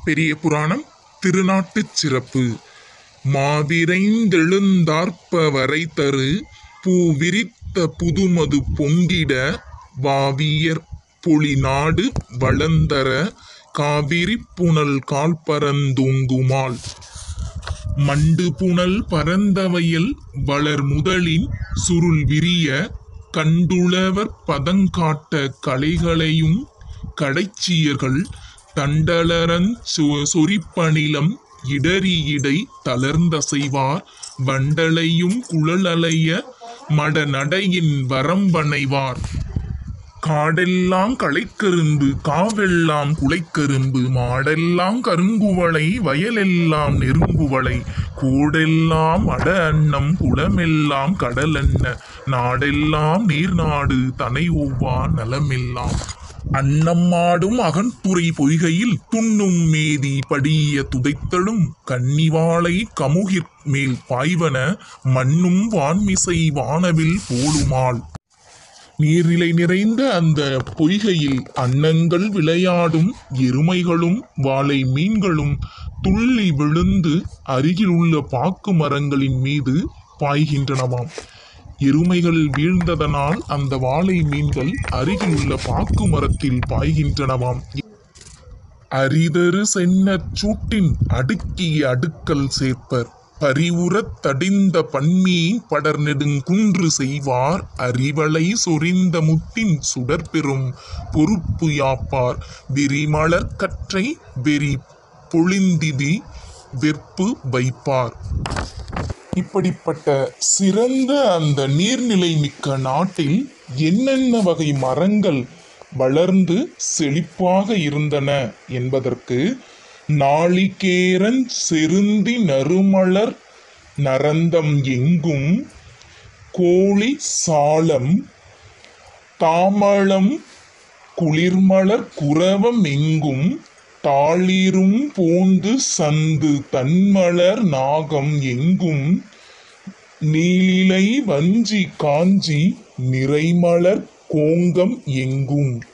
பெரிய புராணம் திருநாட்டுச் சிறப்பு மாவிரைந்தெழுந்தார்ப்ப வரை தரு பூவிரித்த புதுமது பொங்கிட வாவியர் பொழி நாடு வளந்தர காவிரி புனல் கால் பரந்தூங்குமால் மண்டு புனல் பரந்தவையில் வளர் முதலின் சுருள் விரிய கண்டுளவர் பதங்காட்ட கலைகளையும் கடைச்சியர்கள் தண்டலரன் சொ- சொரிப்பணிலம் இடறி இடை தளர்ந்தசைவார் வண்டலையும் குழலலைய மடநடையின் வரம்பனைவார் காடெல்லாம் களைக்கரும்பு காவெல்லாம் குலைக்கரும்பு மாடெல்லாம் கருங்குவளை வயலெல்லாம் நெருங்குவளை கூடெல்லாம் அட அன்னம் குளமெல்லாம் கடலென்ன நாடெல்லாம் நீர்நாடு தனை ஒவ்வா நலமெல்லாம் அன்னம்மாடும் அகன்புரை பொய்கையில் துண்ணும் மேதி படிய துதைத்தலும் கன்னிவாளை கமுகிற் மேல் பாய்வன மண்ணும் வான்மிசை வானவில் போலுமால் நீர்நிலை நிறைந்த அந்த பொய்கையில் அன்னங்கள் விளையாடும் எருமைகளும் வாளை மீன்களும் துள்ளி விழுந்து அருகிலுள்ள பாக்கு மரங்களின் மீது பாய்கின்றனவாம் எருமைகள் வீழ்ந்ததனால் அந்த வாளை மீன்கள் அருகிலுள்ள பாக்கு மரத்தில் பாய்கின்றனவாம் அரிதரு சென்னச் சூட்டின் அடுக்கிய அடுக்கல் சேர்ப்பர் பரிவுறத் தடிந்த பன்மீன் படர் நெடுங்குன்று செய்வார் அறிவளை சொரிந்த முத்தின் சுடர்பெறும் பொறுப்பு யாப்பார் விரிமலர் கற்றை வெறி பொழிந்திதி வெற்பு வைப்பார் இப்படிப்பட்ட சிறந்த அந்த நீர்நிலை மிக்க நாட்டில் என்னென்ன வகை மரங்கள் வளர்ந்து செழிப்பாக இருந்தன என்பதற்கு நாளிகேரன் செருந்தி நறுமலர் நரந்தம் எங்கும் கோழி சாலம் தாமளம் குளிர்மலர் குரவம் எங்கும் தாளிரும் போந்து சந்து தன்மலர் நாகம் எங்கும் நீலிலை வஞ்சி காஞ்சி நிறைமலர் கோங்கம் எங்கும்